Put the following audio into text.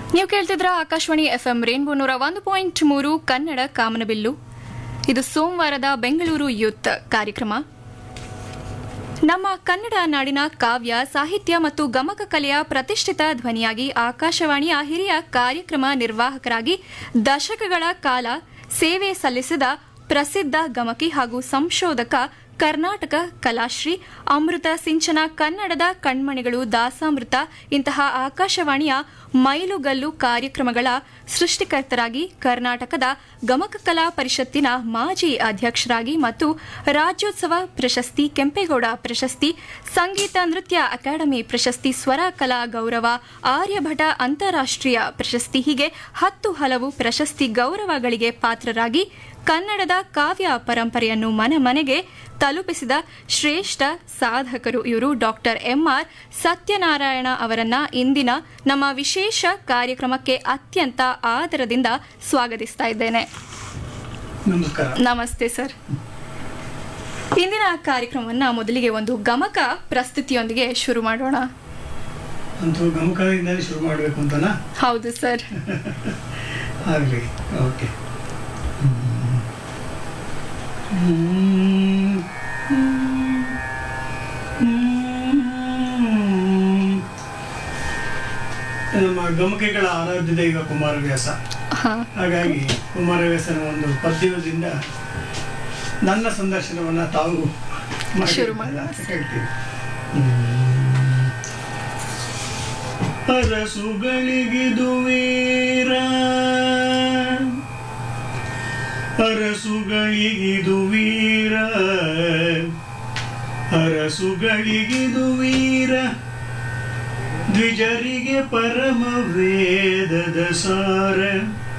ನೀವು ಕೇಳ್ತಿದ್ರ Akashvani F M rainbow ನೂರ ಒಂದು ಪಾಯಿಂಟ್ ಮೂರು ಕನ್ನಡ ಕಾಮನಬಿಲ್ಲು ಇದು ಸೋಮವಾರದ ಬೆಂಗಳೂರು ಯೂತ್ ಕಾರ್ಯಕ್ರಮ ನಮ್ಮ ಕನ್ನಡ ನಾಡಿನ ಕಾವ್ಯ ಸಾಹಿತ್ಯ ಮತ್ತು ಗಮಕ ಕಲೆಯ ಪ್ರತಿಷ್ಠಿತ ಧ್ವನಿಯಾಗಿ ಆಕಾಶವಾಣಿಯ ಹಿರಿಯ ಕಾರ್ಯಕ್ರಮ ನಿರ್ವಾಹಕರಾಗಿ ದಶಕಗಳ ಕಾಲ ಸೇವೆ ಸಲ್ಲಿಸಿದ ಪ್ರಸಿದ್ಧ ಗಮಕಿ ಹಾಗೂ ಸಂಶೋಧಕ ಕರ್ನಾಟಕ ಕಲಾಶ್ರೀ ಅಮೃತ ಸಿಂಚನ ಕನ್ನಡದ ಕಣ್ಮಣಿಗಳು ದಾಸಾಮೃತ ಇಂತಹ ಆಕಾಶವಾಣಿಯ ಮೈಲುಗಲ್ಲು ಕಾರ್ಯಕ್ರಮಗಳ ಸೃಷ್ಟಿಕರ್ತರಾಗಿ ಕರ್ನಾಟಕದ ಗಮಕ ಕಲಾ ಪರಿಷತ್ತಿನ ಮಾಜಿ ಅಧ್ಯಕ್ಷರಾಗಿ ಮತ್ತು ರಾಜ್ಯೋತ್ಸವ ಪ್ರಶಸ್ತಿ ಕೆಂಪೇಗೌಡ ಪ್ರಶಸ್ತಿ ಸಂಗೀತ ನೃತ್ಯ ಅಕಾಡೆಮಿ ಪ್ರಶಸ್ತಿ ಸ್ವರ ಕಲಾ ಗೌರವ ಆರ್ಯಭಟ ಅಂತಾರಾಷ್ಟ್ರೀಯ ಪ್ರಶಸ್ತಿ ಹೀಗೆ ಹತ್ತು ಹಲವು ಪ್ರಶಸ್ತಿ ಗೌರವಗಳಿಗೆ ಪಾತ್ರರಾಗಿ ಕನ್ನಡದ ಕಾವ್ಯ ಪರಂಪರೆಯನ್ನು ಮನೆ ಮನೆಗೆ ತಲುಪಿಸಿದ ಶ್ರೇಷ್ಠ ಸಾಧಕರು ಇವರು ಡಾಕ್ಟರ್ ಎಂಆರ್ ಸತ್ಯನಾರಾಯಣ ಅವರನ್ನ ಇಂದಿನ ನಮ್ಮ ವಿಶೇಷ ಕಾರ್ಯಕ್ರಮಕ್ಕೆ ಅತ್ಯಂತ ಆದರದಿಂದ ಸ್ವಾಗತಿಸ್ತಾ ಇದ್ದೇನೆ ನಮಸ್ಕಾರ ನಮಸ್ತೆ ಸರ್ ಇಂದಿನ ಕಾರ್ಯಕ್ರಮವನ್ನ ಮೊದಲಿಗೆ ಒಂದು ಗಮಕ ಪ್ರಸ್ತುತಿಯೊಂದಿಗೆ ಶುರು ಮಾಡೋಣ ಅಂತೂ ಗಮಕದಿಂದಲೇ ಶುರು ಮಾಡಬೇಕು ಅಂತನಾ ಹೌದು ಸರ್ ಆಗಲಿ ಓಕೆ ನಮ್ಮ ಗಮಕೆಗಳ ಆರಾಧ್ಯ ದೈವ ಕುಮಾರವ್ಯಾಸ ಹಾ ಹಾಗಾಗಿ ಕುಮಾರವ್ಯಾಸನ ಒಂದು ಪದ್ಯದಿಂದ ನನ್ನ ಸಂದರ್ಶನವನ್ನ ತಾವು ಮಾಡಿ ಶುರು ಮಾಡೋಣ. ಅಂತ ಹೇಳ್ತೀವಿ ಅರಸುಗಳಿಗಿದು ವೀರ ಅರಸುಗಳಿಗಿದು ವೀರ ಅರಸುಗಳಿಗಿದು ವೀರ ದ್ವಿಜರಿಗೆ ಪರಮ ವೇದದ ಸಾರ